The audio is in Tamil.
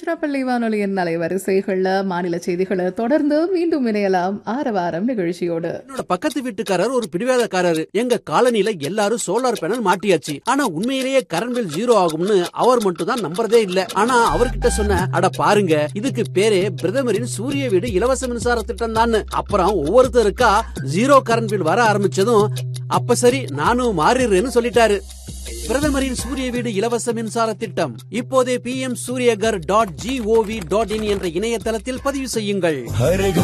திருச்சிராப்பள்ளி வானொலியின் அலைவரிசைகள்ல மாநில செய்திகளை தொடர்ந்து மீண்டும் இணையலாம் ஆரவாரம் நிகழ்ச்சியோடு என்னோட பக்கத்து வீட்டுக்காரர் ஒரு பிடிவாதக்காரரு எங்க காலனில எல்லாரும் சோலார் பேனல் மாட்டியாச்சு ஆனா உண்மையிலேயே கரண்ட் பில் ஜீரோ ஆகும்னு அவர் மட்டும் தான் நம்புறதே இல்ல ஆனா அவர்கிட்ட சொன்ன அட பாருங்க இதுக்கு பேரே பிரதமரின் சூரிய வீடு இலவச மின்சார திட்டம் தான் அப்புறம் ஒவ்வொருத்தருக்கா ஜீரோ கரண்ட் பில் வர ஆரம்பிச்சதும் அப்ப சரி நானும் மாறிடுறேன்னு சொல்லிட்டாரு பிரதமரின் சூரிய வீடு இலவச மின்சார திட்டம் இப்போதே P M Suryaghar dot gov dot in என்ற இணையதளத்தில் பதிவு செய்யுங்கள்